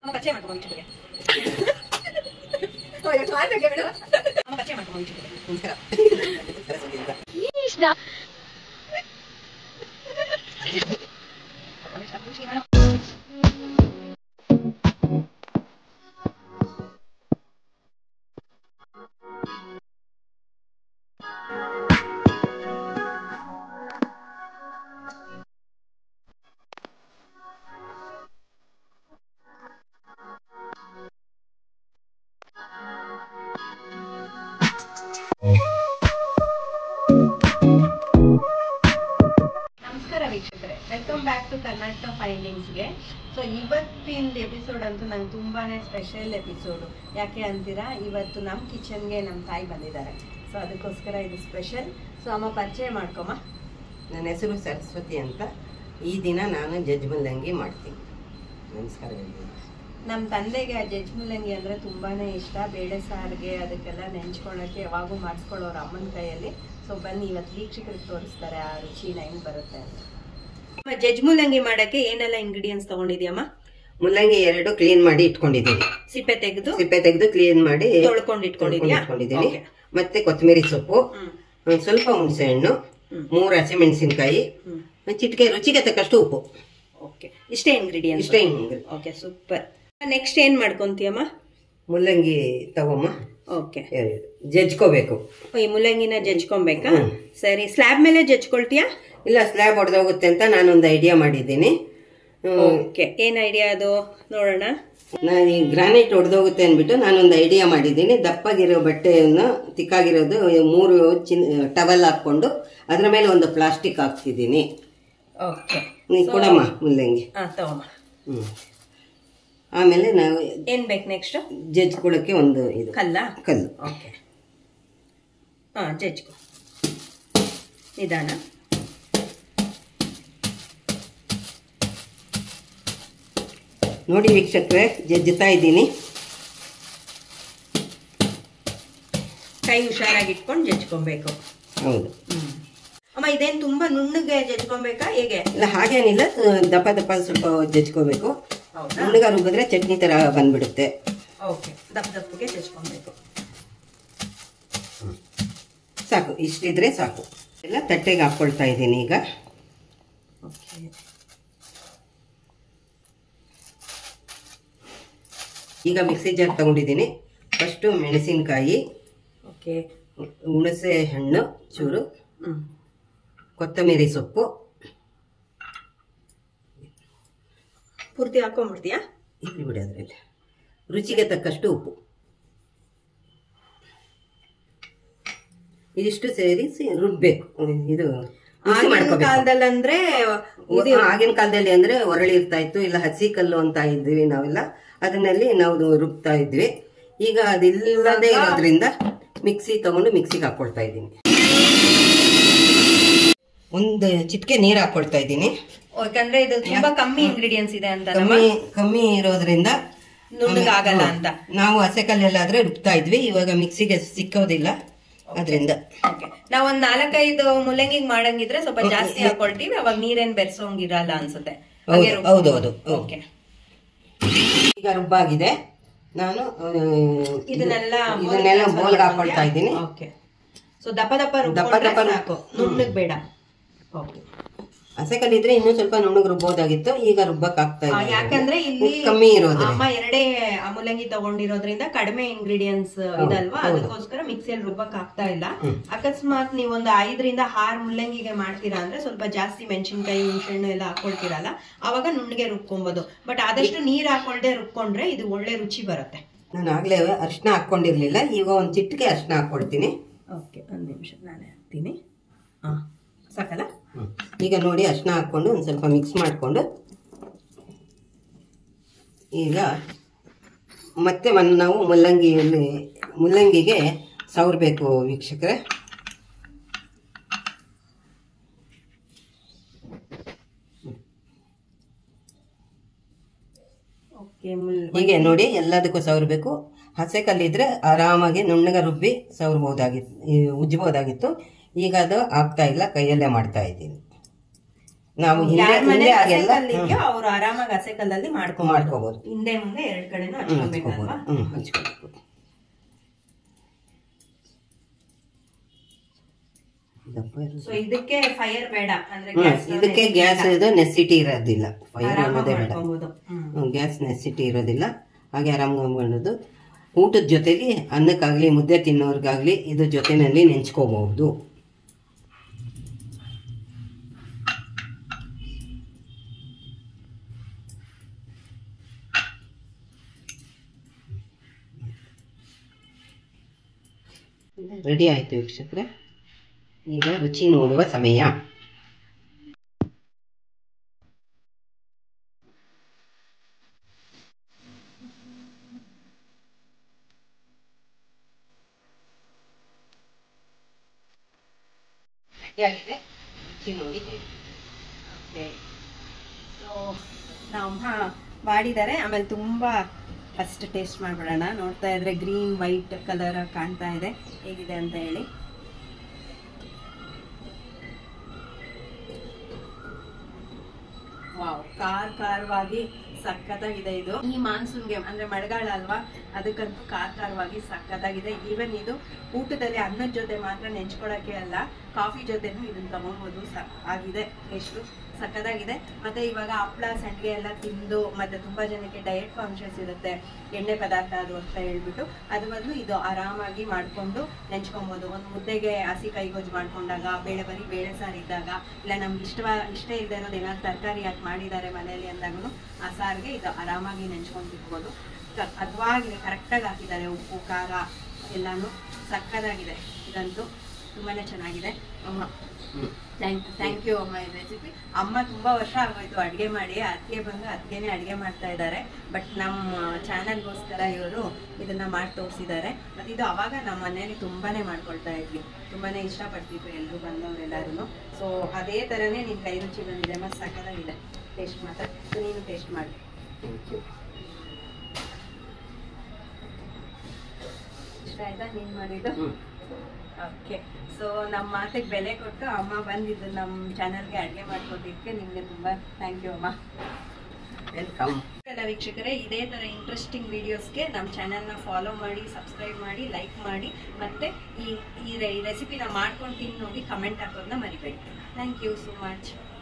ಅಮ್ಮ ಪಚ್ಚೆ ಮಾಡ್ಕೊಂಡು ಚುಟ್ಟಿಗೆ ಅಮ್ಮ ಪಚ್ಚೆ ಮಾಡ್ಕೊಂಡು ಚುಟ್ಟಿಗೆ ನಮಸ್ಕಾರ ನಮಸ್ಕಾರ ವೀಕ್ಷಕರೇ ವೆಲ್ಕಮ್ ಬ್ಯಾಕ್ ಟು ಕರ್ನಾಟಕ ಫೈಂಡಿಂಗ್ಸ್ಗೆ ಸೊ ಇವತ್ತಿನ ಎಪಿಸೋಡ್ ಅಂತೂ ನಂಗೆ ತುಂಬಾನೇ ಸ್ಪೆಷಲ್ ಎಪಿಸೋಡು ಯಾಕೆ ಅಂತೀರಾ ಇವತ್ತು ನಮ್ಮ ಕಿಚನ್ಗೆ ನಮ್ಮ ತಾಯಿ ಬಂದಿದ್ದಾರೆ ಸೊ ಅದಕ್ಕೋಸ್ಕರ ಇದು ಸ್ಪೆಷಲ್ ಸೊ ಅಮ್ಮ ಪರಿಚಯ ಮಾಡ್ಕೊಮ್ಮ ನನ್ನ ಹೆಸರು ಸರಸ್ವತಿ ಅಂತ ಈ ದಿನ ನಾನು ಜಜ್ ಮುಲ್ಲಂಗಿ ಮಾಡ್ತೀನಿ ನಮಸ್ಕಾರ ಎಲ್ರಿಗೂ. ನಮ್ಮ ತಂದೆಗೆ ಆ ಜಜ್ ಮುಲ್ಲಂಗಿ ಅಂದರೆ ತುಂಬಾನೇ ಇಷ್ಟ ಬೇಳೆ ಸಾರಿಗೆ ಅದಕ್ಕೆಲ್ಲ ನೆಂಚ್ಕೊಳ್ಳೋಕ್ಕೆ ಯಾವಾಗೂ ಮಾಡಿಸ್ಕೊಳ್ಳೋರು ಅಮ್ಮನ ಕೈಯಲ್ಲಿ ಸೊ ಬನ್ನಿ ಇವತ್ತು ವೀಕ್ಷಕರಿಗೆ ತೋರಿಸ್ತಾರೆ ಆ ರುಚಿನ ಹೆಂಗ್ ಬರುತ್ತೆ ಅಂತ ಜಜ್ ಮುಲ್ಲಂಗಿ ಮಾಡಕ್ಕೆ ಏನೆಲ್ಲ ಇಂಗ್ರೀಡಿಯೆಂಟ್ಸ್ ತಗೊಂಡಿದ್ಯಮ್ಮ ಮುಲ್ಲಂಗಿ ಎರಡು ಕ್ಲೀನ್ ಮಾಡಿ ಇಟ್ಕೊಂಡಿದ್ದೀನಿ ಸಿಪ್ಪೆ ತೆಗೆದು ಸಿಪ್ಪೆ ತೆಗೆದು ಕ್ಲೀನ್ ಮಾಡಿ ತೊಳ್ಕೊಂಡು ಇಟ್ಕೊಂಡಿದ್ಯಾ? ಇಟ್ಕೊಂಡಿದ್ದೀನಿ Okay. ಮತ್ತೆ ಕೊತ್ತಂಬರಿ ಸೊಪ್ಪು ಹ್ಮ್ ಒಂದ್ ಸ್ವಲ್ಪ ಹುಣಸೆ ಹಣ್ಣು ಹ್ಮ್. ಮೂರು ಹಸಿಮೆಣಸಿನ್ಕಾಯಿ ಹ್ಮ್ ಒಂದ್ ಚಿಟಿಕೆ ರುಚಿಗೆ ತಕ್ಕಷ್ಟು ಉಪ್ಪು ಓಕೆ ಇಷ್ಟೇ ಇಂಗ್ರೀಡಿಯೆಂಟ್ಸ್ ಇಷ್ಟೇ ingredient. ಓಕೆ ಸೂಪರ್ ನೆಕ್ಸ್ಟ್ ಏನ್ ಮಾಡ್ಕೊಂತೀಯಮ್ಮ ಮುಲ್ಲಂಗಿ ತಗೊಮ್ಮ ಓಕೆ ಎರಡು. ಜಜ್ಕೋಬೇಕು ಈ ಮುಲ್ಲಂಗಿನ ಜಜ್ಕೊಬೇಕಾ ಹ್ಮ್. ಸರಿ ಸ್ಲ್ಯಾಬ್ ಮೇಲೆ ಜಜ್ಕೊಳ್ತೀಯಾ ಇಲ್ಲ ಸ್ಲ್ಯಾಬ್ ಹೊಡೆದೋಗುತ್ತೆ ಅಂತ ನಾನೊಂದು ಐಡಿಯಾ ಮಾಡಿದ್ದೀನಿ ಹ್ಮ್, ಓಕೆ ಏನ್ ಐಡಿಯಾ ಅದು ನೋಡೋಣ ನಾನು ಈ ಗ್ರಾನೈಟ್ ಹೊಡೆದೋಗುತ್ತೆ ಅಂದ್ಬಿಟ್ಟು ನಾನೊಂದು ಐಡಿಯಾ ಮಾಡಿದ್ದೀನಿ ದಪ್ಪಗಿರೋ ಬಟ್ಟೆಯನ್ನು ತಿಕ್ಕಾಗಿರೋದು ಮೂರು ಚಿನ್ ಟವಲ್ ಹಾಕ್ಕೊಂಡು ಅದ್ರ ಮೇಲೆ ಒಂದು ಪ್ಲಾಸ್ಟಿಕ್ ಹಾಕ್ತಿದ್ದೀನಿ ಓಕೆ ನೀ ಕೊಡಮ್ಮ ಮುಲ್ಲಂಗಿ ಹಾ ತಗೊಮ್ಮ ಹ್ಞೂ ಆಮೇಲೆ ನಾವು ಏನ್ ಬೇಕು ನೆಕ್ಸ್ಟ್ ಜಜ್ಕೊಳ್ಳೋಕ್ಕೆ ಒಂದು ಇದು ಕಲ್ಲ ಕಲ್ಲು ಓಕೆ ಹಾ ಜಜ್ಕೊ ನಿಧಾನ ನೋಡಿ ವೀಕ್ಷಕರೇ ಜಜ್ಜುತ್ತಾ ಇದ್ದೀನಿ ಕೈ ಹುಷಾರಾಗಿ ಇಟ್ಕೊಂಡು ಜಜ್ಕೊಬೇಕು ಹೌದು ಅಮ್ಮ ಇದೇನ್ ತುಂಬಾ ನುಣ್ಣಗೆ ಜಜ್ಕೊಬೇಕಾ ಹೇಗೆ ಇಲ್ಲ ಹಾಗೇನಿಲ್ಲ ಆ, ದಪ್ಪ ದಪ್ಪ ಸ್ವಲ್ಪ ಜಜ್ಕೋಬೇಕು ಹೌದಾ ಹುಡುಗ ರುಬ್ಬಿದ್ರೆ ಚಟ್ನಿ ಥರ ಬಂದ್ಬಿಡುತ್ತೆ ಓಕೆ ದಪ್ಪ ದಪ್ಪಗೆ ಜಜ್ಕೊಬೇಕು ಸಾಕು ಇಷ್ಟಿದ್ರೆ ಸಾಕು ಎಲ್ಲ ತಟ್ಟೆಗೆ ಹಾಕ್ಕೊಳ್ತಾ ಇದ್ದೀನಿ ಈಗ ಓಕೆ ಈಗ ಮಿಕ್ಸಿ ಜಾರ್ ತಗೊಂಡಿದ್ದೀನಿ ಫಸ್ಟು ಮೆಣಸಿನಕಾಯಿ ಓಕೆ ಹುಣಸೆ ಹಣ್ಣು ಚೂರು ಹ್ಮ್ ಕೊತ್ತಂಬರಿ ಸೊಪ್ಪು ಪೂರ್ತಿ ಹಾಕೊಂಡ್ಬಿಡ್ತೀಯಾ ಇಲ್ಲಿ ಬಿಡಿ ಅದರಲ್ಲಿ ರುಚಿಗೆ ತಕ್ಕಷ್ಟು ಉಪ್ಪು ಇದಿಷ್ಟು ಸೇರಿಸಿ ರುಬ್ಬೇಕು ಇದು ಮಿಕ್ಸಿ ಆಗಿನ ಮಾಡ್ಕೋಬೇಕು ಕಾಲದಲ್ಲಂದ್ರೆ ಇದು ಆಗಿನ ಕಾಲದಲ್ಲಿ ಅಂದ್ರೆ ಒರಳಿ ಇರ್ತಾ ಇತ್ತು ಇಲ್ಲ ಹಸಿ ಕಲ್ಲು ಅಂತ ಇದ್ವಿ ನಾವೆಲ್ಲ ಅದನ್ನಲ್ಲಿ ನಾವು ರುಬ್ತಾ ಇದ್ವಿ ಈಗ ಅದಿಲ್ಲದೆ ಇರೋದ್ರಿಂದ ಮಿಕ್ಸಿ ತಗೊಂಡು ಮಿಕ್ಸಿಗೆ ಹಾಕೊಳ್ತಾ ಇದ್ದೀನಿ ಒಂದು ಚಿಟಿಕೆ ನೀರು ಹಾಕೊಳ್ತಾ ಇದ್ದೀನಿ ಯಾಕಂದ್ರೆ ಇದು ತುಂಬಾ ಕಮ್ಮಿ ಇಂಗ್ರೀಡಿಯೆಂಟ್ಸ್ ಇದೆ ಅಂತ ಕಮ್ಮಿ ಕಮ್ಮಿ ಇರೋದ್ರಿಂದ ನುಣ್ಣಗಾಗಲ್ಲ ಅಂತ ನಾವು ಹಸೆ ಕಲ್ಲಲ್ಲಾದ್ರೆ ರುಬ್ತಾ ಇದ್ವಿ ಇವಾಗ ಮಿಕ್ಸಿಗೆ ಸಿಕ್ಕೋದಿಲ್ಲ ಅದರಿಂದ ಓಕೆ ನಾವ್ ಒಂದ್ ನಾಲ್ಕೈದು ಮುಲ್ಲಂಗಿಗ್ ಮಾಡಂಗಿದ್ರೆ ಸ್ವಲ್ಪ ಜಾಸ್ತಿ ಹಾಕೊಳ್ತೀವಿ ಅವಾಗ ನೀರೇನ್ ಬೆರ್ಸೋಂಗಿರಲ್ಲ ಅನ್ಸುತ್ತೆ ಹಾಗೆ ಹೌದು ಹೌದು ಹೌದು ಓಕೆ ಈಗ ರುಬ್ಬಾಗಿದೆ ನಾನು ಆ, ಇದನ್ನೆಲ್ಲ ಇದನ್ನೆಲ್ಲ ಬೋಲ್ಗೆ ಹಾಕೊಳ್ತಾ ಇದ್ದೀನಿ ಓಕೆ ಸೊ ದಪ್ಪ ದಪ್ಪ ದಪ್ಪ ರುಬ್ಕೊಂಡ್ರೆ ದಪ್ಪ ಸಾಕು ನುಣ್ಣಗ್ ಬೇಡ ಓಕೆ ಹಸೆ ಕಲ್ಲಿದ್ರೆ ಇನ್ನೂ ಸ್ವಲ್ಪ ನುಣ್ಣಗೆ ರುಬ್ಬೋದಾಗಿತ್ತು ಈಗ ರುಬ್ಬಕ್ ಆಗ್ತಾ ಆ, ಇದೆ ಯಾಕಂದ್ರೆ ಇಲ್ಲಿ ಉಪ್ಪು ಕಮ್ಮಿ ಇರೋದ್ರೆ ಅಮ್ಮ ಎರಡೇ ಆ ಮುಲ್ಲಂಗಿ ತಗೊಂಡಿರೋದ್ರಿಂದ ಕಡಿಮೆ ಇಂಗ್ರೀಡಿಯೆಂಟ್ಸ್ ಇದಲ್ವಾ ಅದಕ್ಕೋಸ್ಕರ ಮಿಕ್ಸಿಯಲ್ಲಿ ರುಬ್ಬಕ್ ಆಗ್ತಾ ಇಲ್ಲ ಅಕಸ್ಮಾತ್ ನೀವು ಒಂದು ಐದರಿಂದ ಆರು ಮುಲ್ಲಂಗಿಗೆ ಮಾಡ್ತೀರಾ ಅಂದ್ರೆ ಸ್ವಲ್ಪ ಜಾಸ್ತಿ ಮೆಣಸಿನ್ಕಾಯಿ ಹುಣಸೆಹಣ್ಣು ಎಲ್ಲ ಹಾಕೊಳ್ತೀರಲ್ಲ ಅವಾಗ ನುಣ್ಣಗೆ ರುಬ್ಕೊಬಹುದು ಬಟ್ ಆದಷ್ಟು ನೀರ್ ಹಾಕೊಳ್ದೆ ರುಬ್ಕೊಂಡ್ರೆ ಇದು ಒಳ್ಳೆ ರುಚಿ ಬರುತ್ತೆ ನಾನು ಆಗ್ಲೇ ಅರ್ಶಿನ ಹಾಕೊಂಡಿರ್ಲಿಲ್ಲ ಈಗ ಒಂದು ಚಿಟಿಕೆ ಅರ್ಶಿನ ಹಾಕೊಳ್ತೀನಿ ಓಕೆ ಒಂದ್ ನಿಮಿಷ ನಾನೇ ಹಾಕ್ತೀನಿ ಹಾ ಸಾಕಲ್ಲ ಹ್ಮ್. ಈಗ ನೋಡಿ ಅರ್ಶಿನ ಹಾಕ್ಕೊಂಡು ಒಂದು ಸ್ವಲ್ಪ ಮಿಕ್ಸ್ ಮಾಡಿಕೊಂಡು ಈಗ ಮತ್ತೆ ಒಂದು ನಾವು ಮುಲ್ಲಂಗಿಯಲ್ಲಿ ಮುಲ್ಲಂಗಿಗೆ ಸವರ್ಬೇಕು ವೀಕ್ಷಕರೇ ಓಕೆ ಮುಲ್ ಹೀಗೆ ನೋಡಿ ಎಲ್ಲದಕ್ಕೂ ಸವರ್ಬೇಕು ಹಸೆ ಕಲ್ಲಿದ್ರೆ ಆರಾಮಾಗಿ ನುಣ್ಣಗೆ ರುಬ್ಬಿ ಸವರ್ಬೋದಾಗಿತ್ತು ಈ ಉಜ್ಬೋದಾಗಿತ್ತು ಈಗ ಅದು ಆಗ್ತಾ ಇಲ್ಲ ಕೈಯಲ್ಲೇ ಮಾಡ್ತಾ ಇದ್ದೀನಿ ನಾವು ಹಿಂದೆ ಯಾರ ಮನೆ ಹಿಂದೆ ಆಗೆಲ್ಲ ಇದೆಯೋ ಅವ್ರು ಆರಾಮಾಗಿ ಹಸೆ ಕಲ್ಲಲ್ಲಿ ಮಾಡ್ಕೊಂಡ್ ಮಾಡ್ಕೋಬಹುದು ಹಿಂದೆ ಮುಂದೆ ಎರಡ್ ಕಡೆನೂ ಹಚ್ಕೋಬಹುದು ಹಚ್ಕೊಬೇಕಲ್ವಾ ಹ್ಮ್ ಹಚ್ಕೋಬೇಕು ದಪ್ಪ ಇರೋದು. ಸೊ ಇದಕ್ಕೆ ಫೈರ್ ಬೇಡ ಅಂದ್ರೆ ಹ್ಮ್, gas ಇದಕ್ಕೆ ಗ್ಯಾಸ್ ಇದು ನೆಸಿಟಿ ಇರೋದಿಲ್ಲ ಫೈರ್ ಆರಾಮಾಗಿ ಅನ್ನೋದೇ ಬೇಡ ಮಾಡ್ಕೊಬೋದು ಹ್ಮ್ ಗ್ಯಾಸ್ ನೆಸಿಟಿ ಇರೋದಿಲ್ಲ ಹಾಗೆ ಆರಾಮಾಗಿ ಮಾಡೋದು ಊಟದ ಜೊತೆಗೆ ಅನ್ನಕ್ಕಾಗ್ಲಿ ಮುದ್ದೆ ತಿನ್ನೋರ್ಗಾಗ್ಲಿ ಇದು ಜೊತೆನಲ್ಲಿ ನೆಂಚ್ಕೋಬಹುದು ರೆಡಿ ಆಯ್ತು ವೀಕ್ಷಕರೇ ಈಗ ರುಚಿ ನೋಡುವ ಸಮಯ ರೆಡಿಯಾಗಿದೆ ರುಚಿ ನೋಡಿ ಹೇಳಿ. ಸೊ ನಮ್ಮ ಮಾಡಿದ್ದಾರೆ ಆಮೇಲೆ ತುಂಬಾ ಫಸ್ಟ್ ಟೇಸ್ಟ್ ಮಾಡ್ಬಿಡೋಣ ನೋಡ್ತಾ ಇದ್ರೆ ಗ್ರೀನ್ ವೈಟ್ ಕಲರ್ ಕಾಣ್ತಾ ಇದೆ ಹೇಗಿದೆ ಅಂತ ಹೇಳಿ ವಾವ್ ಕಾರ್ ಖಾರವಾಗಿ ಸಖತ್ತಾಗಿದೆ ಇದು ಈ ಮಾನ್ಸೂನ್ಗೆ ಅಂದ್ರೆ ಮಳೆಗಾಲ ಅಲ್ವಾ ಅದಕ್ಕಂತೂ ಕಾರ್ ಖಾರವಾಗಿ ಸಖತ್ತಾಗಿದೆ ಈವನ್ ಇದು ಊಟದಲ್ಲಿ ಅನ್ನದ ಜೊತೆ ಮಾತ್ರ ನೆಂಚ್ಕೊಳಕ್ಕೆ ಅಲ್ಲ ಕಾಫಿ ಜೊತೆನೂ ಇದನ್ನ ತಗೊಬೋದು ಸ ಆಗಿದೆ ಎಷ್ಟು ಸಖತ್ತಾಗಿದೆ ಮತ್ತೆ ಇವಾಗ ಹಪ್ಪಳ ಸಂಡಿಗೆ ಎಲ್ಲ ತಿಂದು ಮತ್ತೆ ತುಂಬಾ ಜನಕ್ಕೆ ಡಯಟ್ ಕಾನ್ಶಿಯಸ್ ಇರುತ್ತೆ ಎಣ್ಣೆ ಪದಾರ್ಥ ಅದು ಅಂತ ಹೇಳ್ಬಿಟ್ಟು ಅದ್ರ ಬದಲು ಇದು ಆರಾಮಾಗಿ ಮಾಡ್ಕೊಂಡು ನೆಂಚ್ಕೊಬೋದು ಒಂದು ಮುದ್ದೆಗೆ ಹಸಿ ಕೈಗೊಜ್ಜು ಮಾಡ್ಕೊಂಡಾಗ ಬೇಳೆ ಬರೀ ಬೇಳೆ ಸಾರು ಇದ್ದಾಗ ಇಲ್ಲ ನಮ್ಗೆ ಇಷ್ಟವ ಇಷ್ಟ ಇಲ್ಲದೆ ಇರೋದು ಏನಾದ್ರು ತರಕಾರಿ ಹಾಕಿ ಮಾಡಿದ್ದಾರೆ ಮನೆಯಲ್ಲಿ ಅಂದಾಗೂ ಆ ಸಾರಿಗೆ ಇದು ಆರಾಮಾಗಿ ನೆಂಚ್ಕೊಂಡು ತಿನ್ಬೋದು ಅದ್ವಾಗಿದೆ ಕರೆಕ್ಟಾಗಿ ಹಾಕಿದ್ದಾರೆ ಉಪ್ಪು ಖಾರ ಎಲ್ಲಾನು ಸಕ್ಕದಾಗಿದೆ ಇದಂತೂ ತುಂಬಾನೇ ಚೆನ್ನಾಗಿದೆ ಅಮ್ಮ ಥ್ಯಾಂಕ್ ಥ್ಯಾಂಕ್ ಯು ಅಮ್ಮ ಈ ರೆಸಿಪಿ ಅಮ್ಮ ತುಂಬಾ ವರ್ಷ ಆಗೋಯ್ತು ಅಡುಗೆ ಮಾಡಿ ಅದಕ್ಕೆ ಬಂದು ಅದಕ್ಕೇನೆ ಅಡುಗೆ ಮಾಡ್ತಾ ಇದ್ದಾರೆ ಬಟ್ ನಮ್ಮ ಚಾನಲ್ಗೋಸ್ಕರ ಇವರು ಇದನ್ನ ಮಾಡಿ ತೋರಿಸಿದ್ದಾರೆ ಮತ್ತು ಇದು ಅವಾಗ ನಮ್ಮ ಮನೆಯಲ್ಲಿ ತುಂಬಾನೇ ಮಾಡ್ಕೊಳ್ತಾ ಇದ್ವಿ ತುಂಬಾನೇ ಇಷ್ಟಪಡ್ತಿದ್ರು ಎಲ್ಲರೂ ಬಂದವರೆಲ್ಲರೂ ಸೊ ಅದೇ ಥರನೇ ನಿನ್ನ ಕೈ ರುಚಿ ಬಂದಿದೆ ಮತ್ತು ಸಕ್ಕತ್ತಾಗಿದೆ ಟೇಸ್ಟ್ ಮಾತ್ರ ಸೊ ನೀನು ಟೇಸ್ಟ್ ಮಾಡಿ Thank you. ಇಷ್ಟ ಆಯ್ತಾ ನೀನು ಮಾಡಿದ್ದು ಹ್ಮ್. ಓಕೆ ಸೊ ನಮ್ಮ ಮಾತಿಗೆ ಬೆಲೆ ಕೊಟ್ಟು ಅಮ್ಮ ಬಂದಿದ್ದು ನಮ್ಮ ಚಾನಲ್ಗೆ ಅಡುಗೆ ಮಾಡ್ಕೊಟ್ಟಿದ್ದಕ್ಕೆ ನಿಮಗೆ ತುಂಬ ಥ್ಯಾಂಕ್ ಯು ಅಮ್ಮ ವೆಲ್ಕಮ್ ಎಲ್ಲ ವೀಕ್ಷಕರೇ ಇದೇ ಥರ ಇಂಟ್ರೆಸ್ಟಿಂಗ್ ವಿಡಿಯೋಸ್ಗೆ ನಮ್ಮ ಚಾನಲ್ನ ಫಾಲೋ ಮಾಡಿ ಸಬ್ಸ್ಕ್ರೈಬ್ ಮಾಡಿ ಲೈಕ್ ಮಾಡಿ ಮತ್ತು ಈ ಈ ರೆಸಿಪಿನ ಮಾಡ್ಕೊಂಡು ತಿಂದು ನೋಡಿ ಕಮೆಂಟ್ ಹಾಕೋದನ್ನ ಮರಿಬೇಡಿ ಥ್ಯಾಂಕ್ ಯು ಸೋ ಮಚ್